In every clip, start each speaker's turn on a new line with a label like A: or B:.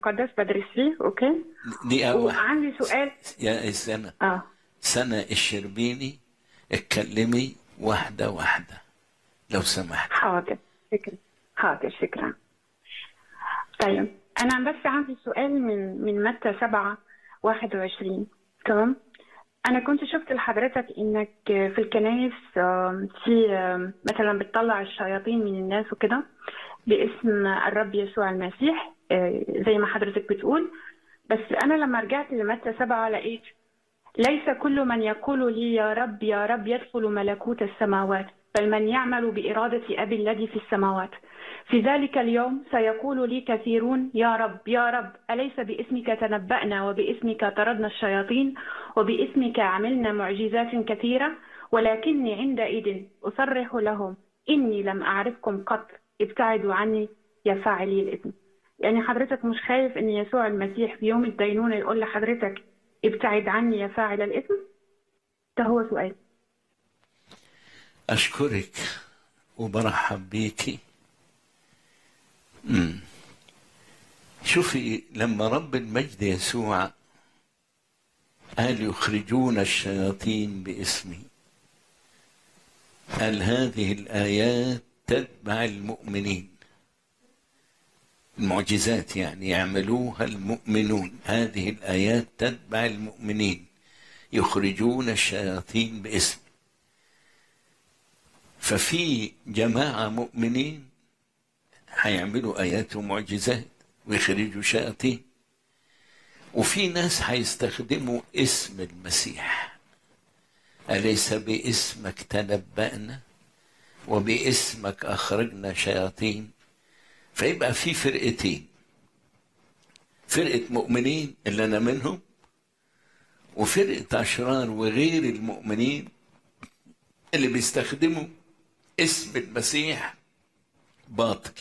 A: المقدس بدرس فيه اوكي
B: دقيقة واحدة
A: وعندي سؤال
B: يا سنة
A: اه
B: سنة الشربيني اتكلمي واحدة واحدة لو سمحت
A: حاضر شكرا حاضر شكرا طيب أنا بس عندي سؤال من من متى سبعة واحد وعشرين تمام أنا كنت شفت لحضرتك إنك في الكنائس آم، في آم، مثلا بتطلع الشياطين من الناس وكده باسم الرب يسوع المسيح آه، زي ما حضرتك بتقول بس أنا لما رجعت لمتى سبعة لقيت ليس كل من يقول لي يا رب يا رب يدخل ملكوت السماوات بل من يعمل بإرادة أبي الذي في السماوات في ذلك اليوم سيقول لي كثيرون يا رب يا رب أليس باسمك تنبأنا وباسمك طردنا الشياطين وباسمك عملنا معجزات كثيرة ولكني عندئذ أصرح لهم إني لم أعرفكم قط ابتعدوا عني يا فاعلي الإثم يعني حضرتك مش خايف إن يسوع المسيح في يوم الدينونة يقول لحضرتك ابتعد عني يا فاعل الإثم ده هو سؤال
B: أشكرك وبرحب بيكي مم. شوفي لما رب المجد يسوع قال يخرجون الشياطين باسمي قال هذه الآيات تتبع المؤمنين المعجزات يعني يعملوها المؤمنون هذه الآيات تتبع المؤمنين يخرجون الشياطين باسمي ففي جماعة مؤمنين هيعملوا آيات ومعجزات ويخرجوا شياطين وفي ناس هيستخدموا اسم المسيح أليس باسمك تنبأنا وباسمك أخرجنا شياطين فيبقى في فرقتين فرقة مؤمنين اللي أنا منهم وفرقة أشرار وغير المؤمنين اللي بيستخدموا اسم المسيح باطل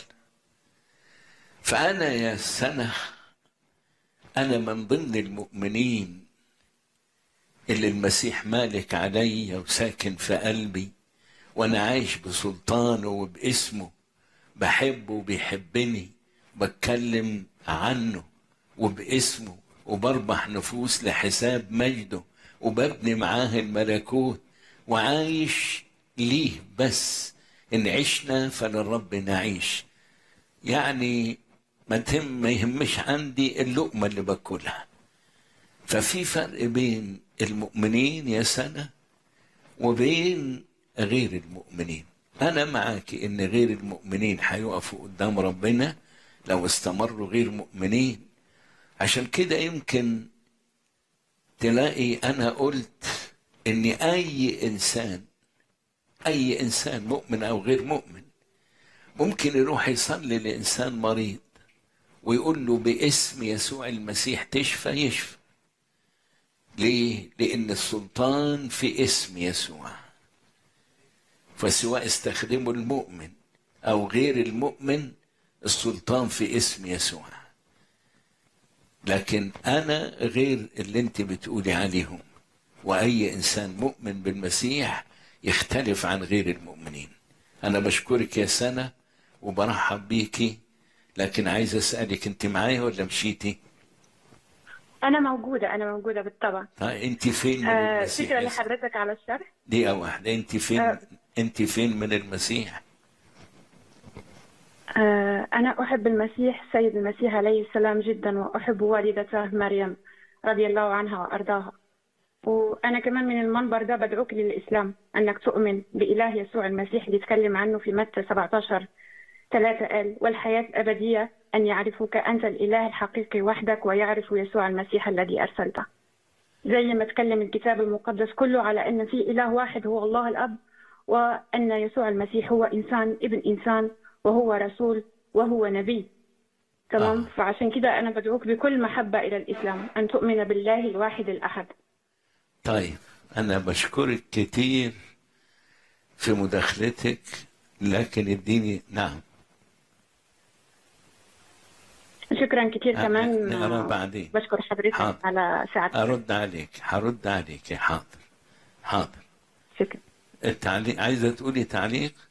B: فأنا يا سنة أنا من ضمن المؤمنين اللي المسيح مالك عليا وساكن في قلبي وأنا عايش بسلطانه وباسمه بحبه وبيحبني بتكلم عنه وباسمه وبربح نفوس لحساب مجده وببني معاه الملكوت وعايش ليه بس إن عشنا فللرب نعيش يعني ما تهم ما يهمش عندي اللقمة اللي باكلها ففي فرق بين المؤمنين يا سنة وبين غير المؤمنين أنا معاك إن غير المؤمنين هيقفوا قدام ربنا لو استمروا غير مؤمنين عشان كده يمكن تلاقي أنا قلت إن أي إنسان أي إنسان مؤمن أو غير مؤمن ممكن يروح يصلي لإنسان مريض ويقول له باسم يسوع المسيح تشفى يشفى ليه؟ لأن السلطان في اسم يسوع فسواء استخدموا المؤمن أو غير المؤمن السلطان في اسم يسوع لكن أنا غير اللي أنت بتقولي عليهم وأي إنسان مؤمن بالمسيح يختلف عن غير المؤمنين أنا بشكرك يا سنة وبرحب بيكي لكن عايز أسألك أنت معايا ولا مشيتي؟
A: أنا موجودة أنا موجودة بالطبع
B: طيب أنت فين من
A: آه
B: المسيح؟
A: شكرا
B: يا سنة؟
A: لحضرتك على الشرح
B: دقيقة واحدة أنت فين
A: آه.
B: أنت فين من المسيح؟
A: آه أنا أحب المسيح سيد المسيح عليه السلام جدا وأحب والدته مريم رضي الله عنها وأرضاها وأنا كمان من المنبر ده بدعوك للإسلام أنك تؤمن بإله يسوع المسيح اللي يتكلم عنه في متى 17 ثلاثة قال والحياة الأبدية أن يعرفوك أنت الإله الحقيقي وحدك ويعرفوا يسوع المسيح الذي أرسلته زي ما تكلم الكتاب المقدس كله على أن في إله واحد هو الله الأب وأن يسوع المسيح هو إنسان ابن إنسان وهو رسول وهو نبي تمام
B: آه.
A: فعشان كده أنا بدعوك بكل محبة إلى الإسلام أن تؤمن بالله الواحد الأحد
B: طيب أنا بشكرك كتير في مداخلتك لكن اديني نعم
A: شكرا كثير
B: آه،
A: كمان
B: نقرا
A: آه،
B: بعدين.
A: بشكر حضرتك
B: حاضر.
A: على ساعتك
B: أرد عليك هرد عليك حاضر حاضر
A: شكرا
B: التعليق عايزة تقولي تعليق